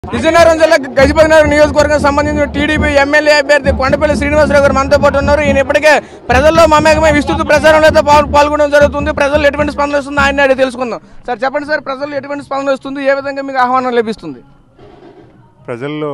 విజయనగరం జిల్లా గజపతి నగర్ నియోజకవర్గం సంబంధించిన టీడీపీ ఎమ్మెల్యే అభ్యర్థి కొండపల్లి శ్రీనివాసరావు గారు మనతో పాటు ఉన్నారు ఈయన ఇప్పటికే ప్రజల్లో మమేకమై విస్తృత ప్రచారంలో అయితే పాల్- పాల్గొనడం జరుగుతుంది ప్రజలు ఎటువంటి స్పందన వస్తుంది ఆయన అడిగి తెలుసుకుందాం సార్ చెప్పండి సార్ ప్రజలు ఎటువంటి స్పందన వస్తుంది ఏ విధంగా మీకు ఆహ్వానం లభిస్తుంది ప్రజల్లో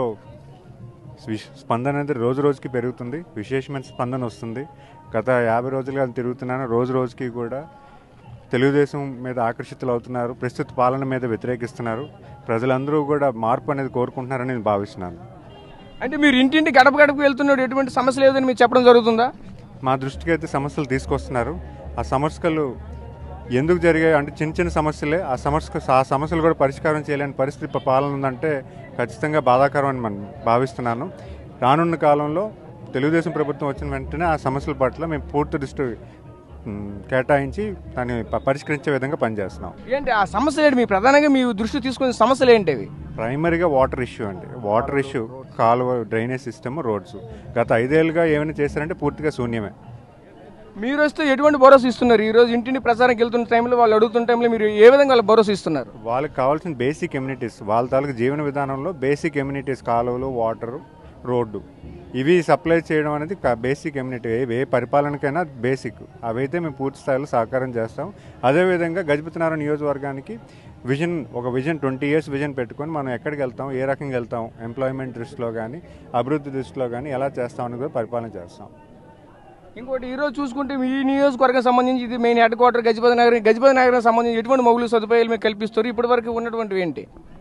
విశ్- స్పందన అనేది రోజు రోజుకి పెరుగుతుంది విశేషమైన స్పందన వస్తుంది గత యాభై రోజులుగా తిరుగుతున్నాను రోజు రోజుకి కూడా తెలుగుదేశం మీద ఆకర్షితులు అవుతున్నారు ప్రస్తుత పాలన మీద వ్యతిరేకిస్తున్నారు ప్రజలందరూ కూడా మార్పు అనేది కోరుకుంటున్నారని నేను భావిస్తున్నాను అంటే మీరు ఇంటింటి గడప గడపకు వెళ్తున్నాడు ఎటువంటి సమస్య లేదని మీరు చెప్పడం జరుగుతుందా మా దృష్టికి అయితే సమస్యలు తీసుకొస్తున్నారు ఆ సమస్యలు ఎందుకు జరిగాయి అంటే చిన్న చిన్న సమస్యలే ఆ సమస్య ఆ సమస్యలు కూడా పరిష్కారం చేయలేని పరిస్థితి ప- పాలన ఉందంటే ఖచ్చితంగా బాధాకరం అని మనం భావిస్తున్నాను రానున్న కాలంలో తెలుగుదేశం ప్రభుత్వం వచ్చిన వెంటనే ఆ సమస్యల పట్ల మేము పూర్తి దృష్టి మ్, కేటాయించి దాన్ని ప- పరిష్కరించే విధంగా పనిచేస్తున్నాం ఏంటి ఆ సమస్య ఏంటి మీ ప్రధానంగా మీ దృష్టి తీసుకునే సమస్యలు ఏంటి అవి ప్రైమరీగా వాటర్ ఇష్యూ అండి వాటర్ ఇష్యూ కాలువ డ్రైనేజ్ సిస్టమ్ రోడ్స్ గత ఐదేళ్ళుగా ఏమైనా చేశారంటే పూర్తిగా శూన్యమే మీరు వస్తే ఎటువంటి భరోసా ఇస్తున్నారు ఈ రోజు ఇంటిని ప్రచారానికి వెళ్తున్న టైంలో వాళ్ళు అడుగుతున్న టైంలో మీరు ఏ విధంగా వాళ్ళకి భరోసా ఇస్తున్నారు వాళ్ళకి కావాల్సిన బేసిక్ ఎమ్యూనిటీస్ వాళ్ళ తాలూకు జీవన విధానంలో బేసిక్ ఎమ్యూనిటీస్ కాలువలు వాటర్ రోడ్డు ఇవి సప్లై చేయడం అనేది బేసిక్ ఎమ్యూనిటీ ఏ ఏ పరిపాలనకైనా బేసిక్ అవైతే మేము పూర్తి స్థాయిలో సహకారం చేస్తాం అదేవిధంగా గజపతినగరం నియోజకవర్గానికి విజన్ ఒక విజన్ ట్వంటీ ఇయర్స్ విజన్ పెట్టుకొని మనం ఎక్కడికి వెళ్తాం ఏ రకంగా వెళ్తాం ఎంప్లాయ్మెంట్ దృష్టిలో కానీ అభివృద్ధి దృష్టిలో కానీ ఎలా చేస్తాం అని కూడా పరిపాలన చేస్తాం ఇంకోటి ఈ రోజు చూసుకుంటే మీ నియోజకవర్గం సంబంధించి ఇది మెయిన్ హెడ్ క్వార్టర్ గజపతి నగరం గజపతి నగరం సంబంధించి ఎటువంటి మౌలిక సదుపాయాలు మీకు కల్పిస్తారు ఇప్పటి వరకు ఉన్నటువంటివి ఏంటి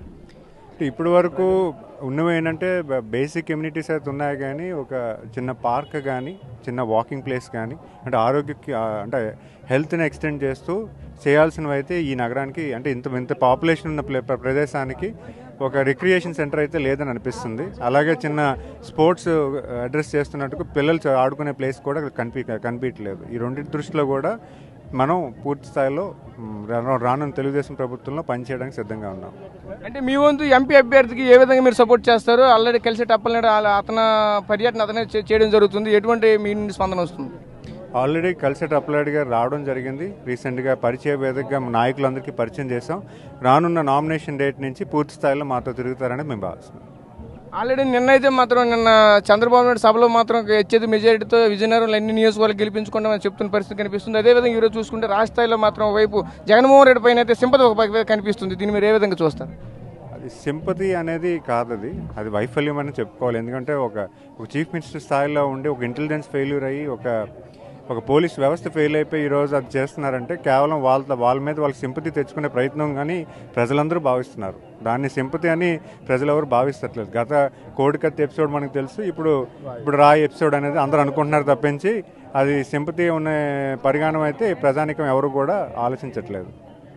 ఇప్పటి వరకు ఉన్నవి ఏంటంటే బ- బేసిక్ కమ్యూనిటీస్ అయితే ఉన్నాయి కానీ ఒక చిన్న పార్క్ కానీ చిన్న వాకింగ్ ప్లేస్ కానీ అంటే ఆరోగ్యకి ఆ, అంటే హెల్త్ని ఎక్స్టెండ్ చేస్తూ చేయాల్సినవి అయితే ఈ నగరానికి అంటే ఇంత ఇంత పాపులేషన్ ఉన్న ప్లే ప్ర- ప్రదేశానికి ఒక రిక్రియేషన్ సెంటర్ అయితే లేదని అనిపిస్తుంది అలాగే చిన్న స్పోర్ట్స్ అడ్రస్ చేస్తున్నట్టుకు పిల్లలు చ- ఆడుకునే ప్లేస్ కూడా కనిపి కనిపించలేదు ఈ రెండింటి దృష్టిలో కూడా మనం పూర్తి స్థాయిలో మ్, రా- రానున్న తెలుగుదేశం ప్రభుత్వంలో పనిచేయడానికి సిద్ధంగా ఉన్నాం అంటే మీ వంతు ఎంపీ అభ్యర్థికి ఏ విధంగా మీరు సపోర్ట్ చేస్తారు ఆల్రెడీ కలిసి టప్పలనాడు అతని పర్యటన అతనే చే- చేయడం జరుగుతుంది ఎటువంటి మీ నుండి స్పందన వస్తుంది ఆల్రెడీ కలిసేట అప్లైడ్గా రావడం జరిగింది రీసెంట్గా పరిచయ వేదికగా నాయకులందరికీ పరిచయం చేసాం రానున్న నామినేషన్ డేట్ నుంచి పూర్తి స్థాయిలో మాతో తిరుగుతారని మేము భావిస్తున్నాం ఆల్రెడీ నిన్న అయితే మాత్రం నిన్న చంద్రబాబు నాయుడు సభలో మాత్రం హెచ్చేది మెజారిటీతో విజయనగరంలో అన్ని నియోజకవర్గాలు గెలిపించుకుంటామని చెప్తున్న పరిస్థితి కనిపిస్తుంది అదేవిధంగా ఈరోజు చూసుకుంటే రాష్ట్ర స్థాయిలో మాత్రం వైపు జగన్మోహన్ రెడ్డి పైన అయితే సింపతి ఒక పక్క కనిపిస్తుంది దీన్ని మీరు ఏ విధంగా చూస్తారు అది సింపతి అనేది కాదు అది అది వైఫల్యం అని చెప్పుకోవాలి ఎందుకంటే ఒక ఒక చీఫ్ మినిస్టర్ స్థాయిలో ఉండి ఒక ఇంటెలిజెన్స్ ఫెయిల్యూర్ అయ్యి ఒక ఒక పోలీస్ వ్యవస్థ ఫెయిల్ అయిపోయి ఈరోజు అది చేస్తున్నారంటే కేవలం వాళ్ళ వాళ్ళ మీద వాళ్ళకి సింపతి తెచ్చుకునే ప్రయత్నం కానీ ప్రజలందరూ భావిస్తున్నారు దాన్ని సింపతి అని ప్రజలు ఎవరు భావిస్తట్లేదు గత కోడికత్తి ఎపిసోడ్ మనకు తెలుసు ఇప్పుడు ఇప్పుడు రాయి ఎపిసోడ్ అనేది అందరూ అనుకుంటున్నారు తప్పించి అది సింపతి ఉన్న పరిగాణం అయితే ప్రజానికం ఎవరు కూడా ఆలోచించట్లేదు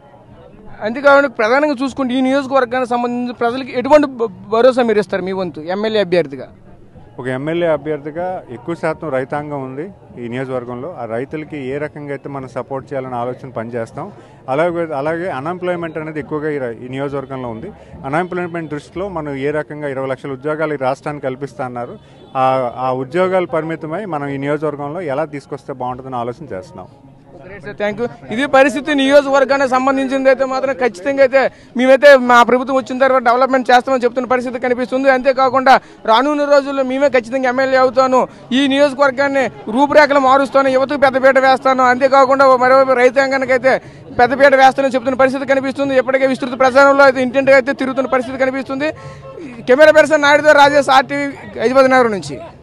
అంతేకాకుండా ప్రధానంగా చూసుకుంటే ఈ నియోజకవర్గానికి సంబంధించి ప్రజలకు ఎటువంటి భ- భరోసా మీరు ఇస్తారు మీ వంతు ఎమ్మెల్యే అభ్యర్థిగా ఒక ఎమ్మెల్యే అభ్యర్థిగా ఎక్కువ శాతం రైతాంగం ఉంది ఈ నియోజకవర్గంలో ఆ రైతులకి ఏ రకంగా అయితే మనం సపోర్ట్ చేయాలని ఆలోచన పనిచేస్తాం అలాగే అలాగే అన్ఎంప్లాయ్మెంట్ అనేది ఎక్కువగా ఈ ర- ఈ నియోజకవర్గంలో ఉంది అన్ఎంప్లాయ్మెంట్ దృష్టిలో మనం ఏ రకంగా ఇరవై లక్షల ఉద్యోగాలు ఈ రాష్ట్రానికి కల్పిస్తా అన్నారు ఆ ఆ ఉద్యోగాలు పరిమితమై మనం ఈ నియోజకవర్గంలో ఎలా తీసుకొస్తే బాగుంటుందని ఆలోచన చేస్తున్నాం గ్రేట్ సార్ థ్యాంక్ యూ ఇది పరిస్థితి నియోజకవర్గానికి సంబంధించింది అయితే మాత్రం ఖచ్చితంగా అయితే మేమైతే మా ప్రభుత్వం వచ్చిన తర్వాత డెవలప్మెంట్ చేస్తామని చెప్తున్న పరిస్థితి కనిపిస్తుంది అంతేకాకుండా రానున్న రోజుల్లో మేమే ఖచ్చితంగా ఎమ్మెల్యే అవుతాను ఈ నియోజకవర్గాన్ని రూపురేఖలు మారుస్తాను యువతకు పెద్దపీట వేస్తాను అంతేకాకుండా మరోవైపు రైతాంగానికి అయితే పెద్దపీట వేస్తానని చెప్తున్న పరిస్థితి కనిపిస్తుంది ఇప్పటికే విస్తృత ప్రచారంలో అయితే ఇంటింటికి అయితే తిరుగుతున్న పరిస్థితి కనిపిస్తుంది కెమెరా పర్సన్ నాయుడుతో రాజేష్ ఆర్టీవీ గజపతి నగర్ నుంచి